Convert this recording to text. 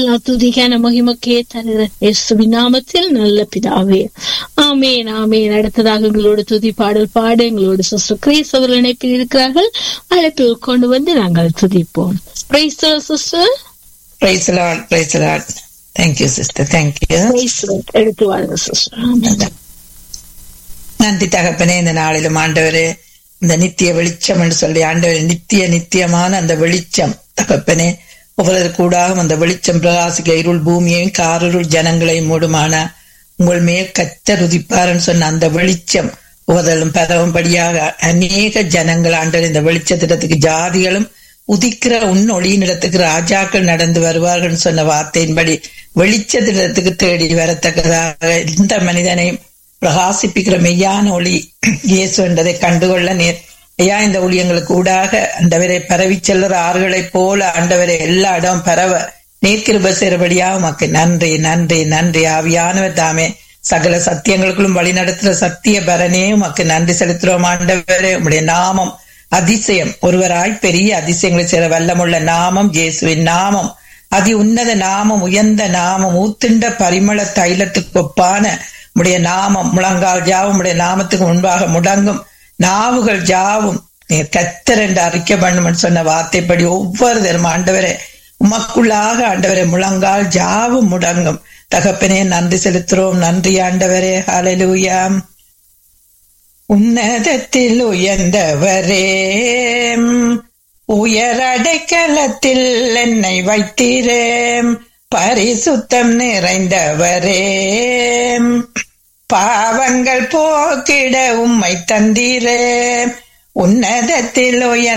எல்லா துதிக்கான மகிமக்கே தருகிற இயேசுவின் நாமத்தில் நல்ல பிதாவே ஆமேன் ஆமேன் அடுத்ததாக எங்களோட துதி பாடல் பாட எங்களோட சிஸ்டர் கிரீஸ் அவர்கள் இணைப்பில் இருக்கிறார்கள் அழைப்பில் கொண்டு வந்து நாங்கள் துதிப்போம் sister praise Lord praise Lord thank you sister thank you எடுத்து வாருங்க சிஸ்டர் நன்றி தகப்பனே இந்த நாளிலும் ஆண்டவரே இந்த நித்திய வெளிச்சம் என்று சொல்லி ஆண்டவரே நித்திய நித்தியமான அந்த வெளிச்சம் தகப்பனே ஒவ்வொரு கூடாகும் அந்த வெளிச்சம் பிரகாசிக்க இருள் பூமியையும் காரிருள் ஜனங்களையும் மூடுமான உங்கள் மேல் கத்த ருதிப்பாருன்னு சொன்ன அந்த வெளிச்சம் உதலும் பரவும்படியாக அநேக ஜனங்கள் ஆண்டவர் இந்த வெளிச்சத்திடத்துக்கு ஜாதிகளும் உதிக்கிற உன் ஒளியினிடத்துக்கு ராஜாக்கள் நடந்து வருவார்கள் சொன்ன வார்த்தையின்படி வெளிச்சத்திடத்துக்கு தேடி வரத்தக்கதாக எந்த மனிதனையும் பிரகாசிப்பிக்கிற மெய்யான ஒளி இயேசு என்பதை கண்டுகொள்ள நேர் ஐயா இந்த ஊழியங்களுக்கு ஊடாக அண்டவரை பரவி செல்லுற ஆறுகளைப் போல ஆண்டவரை எல்லா இடம் பரவ நேர்கிருப சேரபடியா உமக்கு நன்றி நன்றி நன்றி ஆவியானவர் தாமே சகல சத்தியங்களுக்குள்ளும் வழி நடத்துற சத்திய பரனே உமக்கு நன்றி செலுத்துறோம் ஆண்டவரே உம்முடைய நாமம் அதிசயம் ஒருவராய் பெரிய அதிசயங்களை சேர வல்லமுள்ள நாமம் இயேசுவின் நாமம் அதி உன்னத நாமம் உயர்ந்த நாமம் ஊத்துண்ட பரிமள தைலத்துக்கு ஒப்பான உடைய நாமம் முழங்கால் ஜாவும் உடைய நாமத்துக்கு முன்பாக முடங்கும் நாவுகள் ஜாவும் நீர் கத்தர் என்று அறிக்கை பண்ணும் சொன்ன வார்த்தைப்படி ஒவ்வொரு தரும் ஆண்டவரே உமக்குள்ளாக ஆண்டவரே முழங்கால் ஜாவும் முடங்கும் தகப்பனே நன்றி செலுத்துறோம் நன்றி ஆண்டவரே ஹalleluya உன்னதத்தில் உயர்ந்தவரே உயரடைக்கலத்தில் என்னை வைத்தீரே பரிசுத்தம் நிறைந்தவரே பாவங்கள் போக்கிட உம்மை தந்தீரே உன்னதத்தில் உயர்